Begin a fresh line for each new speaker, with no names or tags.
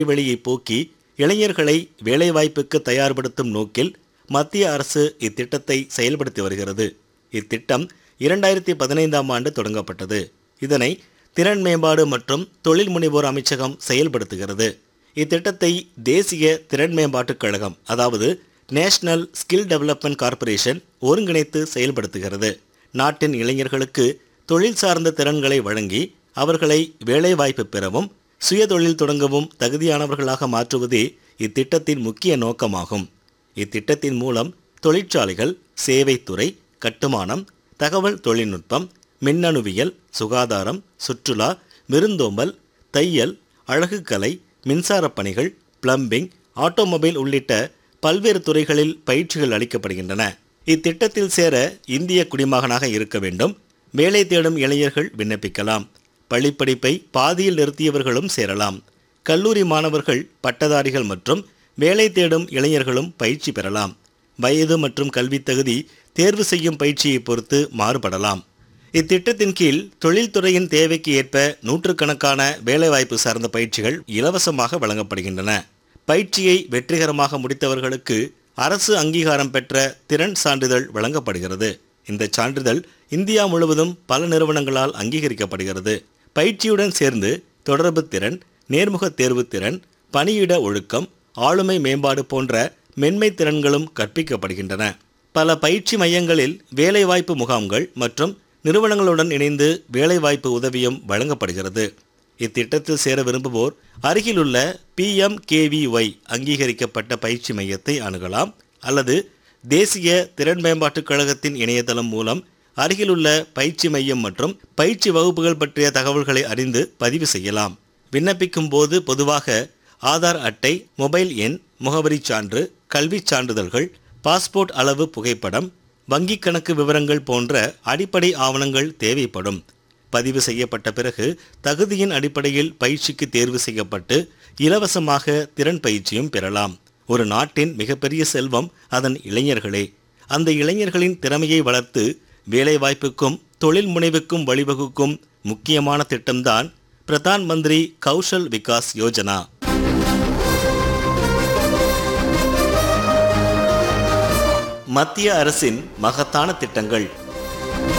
இடைவெளியை போக்கி இளைஞர்களை வேலைவாய்ப்புக்கு தயார்படுத்தும் நோக்கில் மத்திய அரசு இத்திட்டத்தை செயல்படுத்தி வருகிறது இத்திட்டம் இரண்டாயிரத்தி பதினைந்தாம் ஆண்டு தொடங்கப்பட்டது இதனை திறன் மேம்பாடு மற்றும் தொழில் முனைவோர் அமைச்சகம் செயல்படுத்துகிறது இத்திட்டத்தை தேசிய திறன் மேம்பாட்டுக் கழகம் அதாவது நேஷனல் ஸ்கில் டெவலப்மெண்ட் கார்ப்பரேஷன் ஒருங்கிணைத்து செயல்படுத்துகிறது நாட்டின் இளைஞர்களுக்கு தொழில் சார்ந்த திறன்களை வழங்கி அவர்களை வேலைவாய்ப்பு பெறவும் சுயதொழில் தொடங்கவும் தகுதியானவர்களாக மாற்றுவதே இத்திட்டத்தின் முக்கிய நோக்கமாகும் இத்திட்டத்தின் மூலம் தொழிற்சாலைகள் சேவைத்துறை கட்டுமானம் தகவல் தொழில்நுட்பம் மின்னணுவியல் சுகாதாரம் சுற்றுலா விருந்தோம்பல் தையல் அழகுக்கலை மின்சாரப் பணிகள் பிளம்பிங் ஆட்டோமொபைல் உள்ளிட்ட பல்வேறு துறைகளில் பயிற்சிகள் அளிக்கப்படுகின்றன இத்திட்டத்தில் சேர இந்திய குடிமகனாக இருக்க வேண்டும் வேலை தேடும் இளைஞர்கள் விண்ணப்பிக்கலாம் பள்ளிப்படிப்பை பாதியில் நிறுத்தியவர்களும் சேரலாம் கல்லூரி மாணவர்கள் பட்டதாரிகள் மற்றும் வேலை தேடும் இளைஞர்களும் பயிற்சி பெறலாம் வயது மற்றும் கல்வித் தகுதி தேர்வு செய்யும் பயிற்சியை பொறுத்து மாறுபடலாம் இத்திட்டத்தின் கீழ் தொழில்துறையின் தேவைக்கு ஏற்ப நூற்றுக்கணக்கான வேலைவாய்ப்பு சார்ந்த பயிற்சிகள் இலவசமாக வழங்கப்படுகின்றன பயிற்சியை வெற்றிகரமாக முடித்தவர்களுக்கு அரசு அங்கீகாரம் பெற்ற திறன் சான்றிதழ் வழங்கப்படுகிறது இந்த சான்றிதழ் இந்தியா முழுவதும் பல நிறுவனங்களால் அங்கீகரிக்கப்படுகிறது பயிற்சியுடன் சேர்ந்து தொடர்பு திறன் நேர்முக தேர்வு திறன் பணியிட ஒழுக்கம் ஆளுமை மேம்பாடு போன்ற மென்மை திறன்களும் கற்பிக்கப்படுகின்றன பல பயிற்சி மையங்களில் வேலைவாய்ப்பு முகாம்கள் மற்றும் நிறுவனங்களுடன் இணைந்து வேலைவாய்ப்பு உதவியும் வழங்கப்படுகிறது இத்திட்டத்தில் சேர விரும்புவோர் அருகிலுள்ள பிஎம்கேவிஒய் அங்கீகரிக்கப்பட்ட பயிற்சி மையத்தை அணுகலாம் அல்லது தேசிய திறன் மேம்பாட்டுக் கழகத்தின் இணையதளம் மூலம் அருகிலுள்ள பயிற்சி மையம் மற்றும் பயிற்சி வகுப்புகள் பற்றிய தகவல்களை அறிந்து பதிவு செய்யலாம் விண்ணப்பிக்கும் போது பொதுவாக ஆதார் அட்டை மொபைல் எண் முகவரிச் சான்று கல்விச் சான்றிதழ்கள் பாஸ்போர்ட் அளவு புகைப்படம் வங்கிக் கணக்கு விவரங்கள் போன்ற அடிப்படை ஆவணங்கள் தேவைப்படும் பதிவு செய்யப்பட்ட பிறகு தகுதியின் அடிப்படையில் பயிற்சிக்கு தேர்வு செய்யப்பட்டு இலவசமாக திறன் பயிற்சியும் பெறலாம் ஒரு நாட்டின் மிகப்பெரிய செல்வம் அதன் இளைஞர்களே அந்த இளைஞர்களின் திறமையை வளர்த்து வேலைவாய்ப்புக்கும் தொழில் முனைவுக்கும் வழிவகுக்கும் முக்கியமான திட்டம்தான் பிரதான் மந்திரி கௌஷல் விகாஸ் யோஜனா மத்திய அரசின் மகத்தான திட்டங்கள்